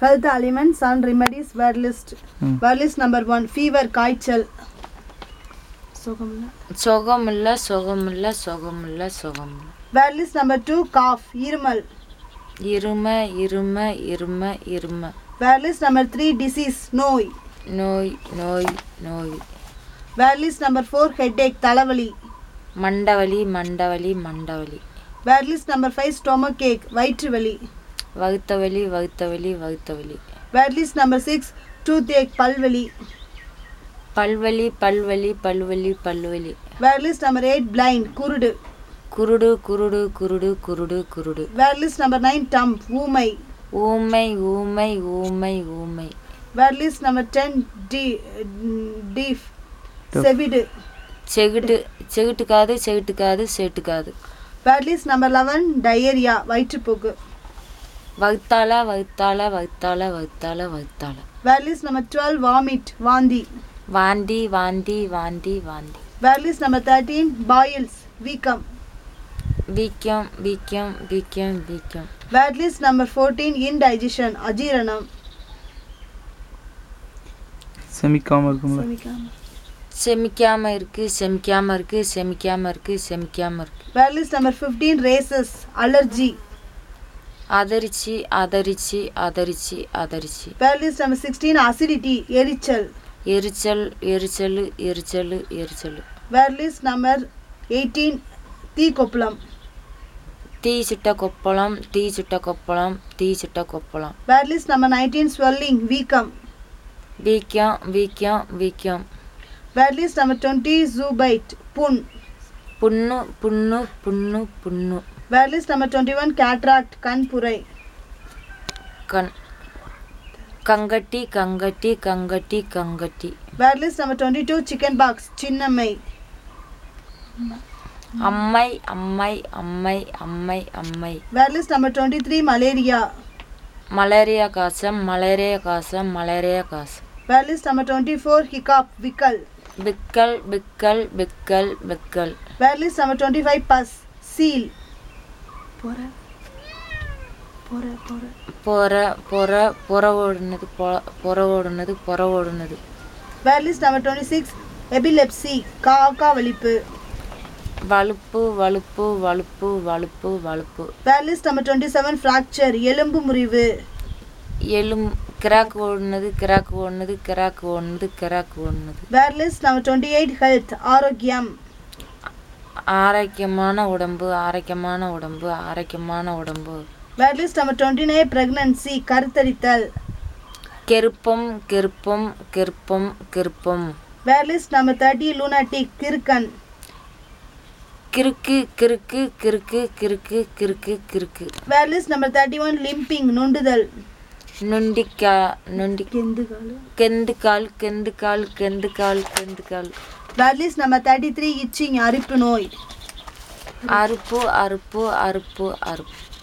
Health ailment சன் remedies word list ம். Word list number one fever காய்ச்சல் சுகம்ல சுகமில்ல சுகமில்ல சுகமில்ல சுகமில்ல word list number two cough இருமல் இரும இரும இரும இரும word list number three disease நோய் நோய் நோய் நோய் word list number four headache தலைவலி மண்டவலி மண்டவலி மண்டவலி word list number five stomach ache வயிற்று வலி வகுத்த வலி வகுத்த வலி வகுத்த வலி word list number six toothache பல்வலி பல்வலி பல்வலி பல்வலி பல்வலி word list number eight blind குருடு குருடு குருடு குருடு குருடு குருடு word list number nine dumb ஊமை ஊமை ஊமை ஊமை ஊமை வேர்ட் லிஸ்ட் நம்பர் டென் டி டீஃப் செவிடு செகுட்டு செகுட்டுக்காது செகுட்டுக்காது செட்டுக்காது word list number eleven diarrhoea வயிற்றுப்போக்கு வகுத்தால வகுத்தால வகுத்தால வகுத்தால வகுத்தால word list number twelve vomit வாந்தி வாந்தி வாந்தி வாந்தி வாந்தி word list number thirteen boils வீக்கம் வீக்கம் வீக்கம் வீக்கம் வீக்கம் word list number fourteen indigestion அஜீரணம் செமிக்காமல் இருக்கும்ல செமிக்காம இருக்கு செமிக்காம இருக்கு செமிக்காம இருக்கு செமிக்காம இருக்கு word list number fifteen rashes allergy அதரிச்சு அதரிச்சு அதரிச்சு அதரிச்சு word list number sixteen acidity எரிச்சல் எரிச்சல் எரிச்சல் எரிச்சல் எரிச்சல் வேர்ட் லிஸ்ட் நம்பர் எயிட்டீன் தீ கொப்பளம் தீ சுட்ட கொப்பளம் தீ சுட்ட கொப்பளம் தீ சுட்ட கொப்பளம் word list number nineteen swelling வீக்கம் வீக்கம் வீக்கம் வீக்கம் வேர்ட் லிஸ்ட் நம்பர் டுவெண்ட்டி ஜூபைட் புண் புண்ணு புண்ணு புண்ணு புண்ணு word list number twenty one cataract கண்புரை கண் கங்கட்டி கங்கட்டி கங்கட்டி கங்கட்டி word list number twenty two chickenpox சின்னம்மை அம்மை அம்மை அம்மை அம்மை அம்மை word list number twenty three malaria malaria காசம் மலேரியா காசம் மலேரியா காசம் word list number twenty four hiccup விக்கல் பிக்கல் பிக்கல் பிக்கல் பிக்கல் word list number twenty five பஸ் சீல் போற போற போற பொற பொற பொற ஓடுனது பொ- பொற ஓடுனது பொற ஓடுனது word list number twenty six epilepsy காக்கா வலிப்பு வலுப்பு வலுப்பு வலுப்பு வலுப்பு வலுப்பு word list number twenty seven fracture எலும்பு முறிவு எலும் கிராக் ஓடுனது கிராக் ஓடுனது கிராக் ஓடுனது கிராக் ஓடுனது word list number twenty eight health ஆரோக்கியம் ஆரோக்கியமான உடம்பு ஆரோக்கியமான உடம்பு ஆரோக்கியமான உடம்பு word list number twenty nine pregnancy கருத்தரித்தல் கெருப்பம் கெருப்பம் கெருப்பம் கெருப்பம் word list number thirty lunatic கிறுக்கன் கிறுக்கு கிறுக்கு கிறுக்கு கிறுக்கு கிறுக்கு கிறுக்கு word list number thirty one limping நொண்டுதல் நொண்டிக்கா நொண்டி கெந்துகால் கெந்து கால் கெந்து கால் கெந்து கால் கெந்து கால் word list number thirty three itching அரிப்பு நோய் அறுப்பு அறுப்பு அறுப்பு அறுப்பு